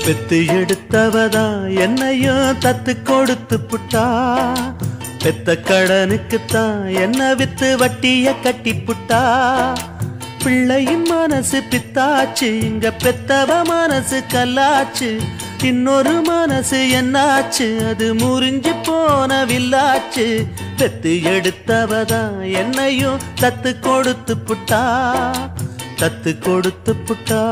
பெத்து எடுத்தவதா என்னையும் தத்து கொடுத்து புட்டா பெத்த கடனுக்குத்தான் என்ன வித்து வட்டிய கட்டி புட்டா பிள்ளையின் மனசு பித்தாச்சு இங்க பெத்தவ மனசு கல்லாச்சு இன்னொரு மனசு என்னாச்சு அது முறிஞ்சு போன வில்லாச்சு பெத்து எடுத்தவதா என்னையும் தத்து கொடுத்து புட்டா தத்து கொடுத்து புட்டா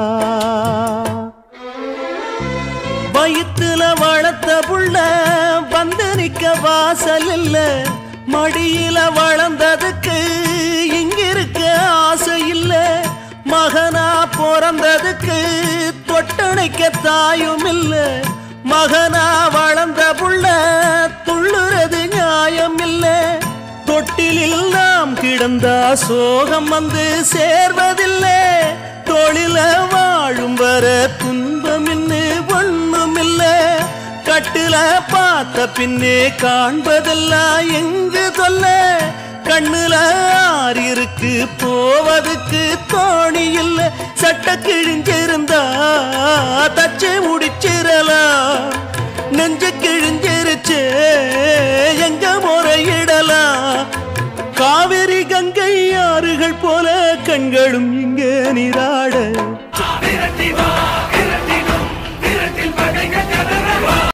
வயித்துல வளர்த்த புள்ள வந்து நிக்க வாசல் இல்ல மடியில வளர்ந்ததுக்கு இங்கிருக்க ஆசை இல்ல மகனா பிறந்ததுக்கு தொட்டணைக்க தாயும் இல்ல மகனா வளர்ந்த புள்ள துள்ளுறது நியாயம் இல்ல தொட்டிலில் நாம் கிடந்தா சோகம் வந்து சேர்வதில்லை தொழில வாழும் வர துன்பம் இன்னு ஒண்ணுமில்ல கட்டுல பார்த்த பின்னே காண்பதெல்லாம் எங்கு தொல்ல கண்ணுல ஆறு இருக்கு போவதுக்கு தோணி இல்ல சட்ட கிழிஞ்சிருந்தா தச்சு முடிச்சிடலாம் நெஞ்ச கிழிஞ்சிருச்சு எங்க முறையிடலாம் காவிரி கங்கை ஆறுகள் போல கண்களும் இங்கே நீரா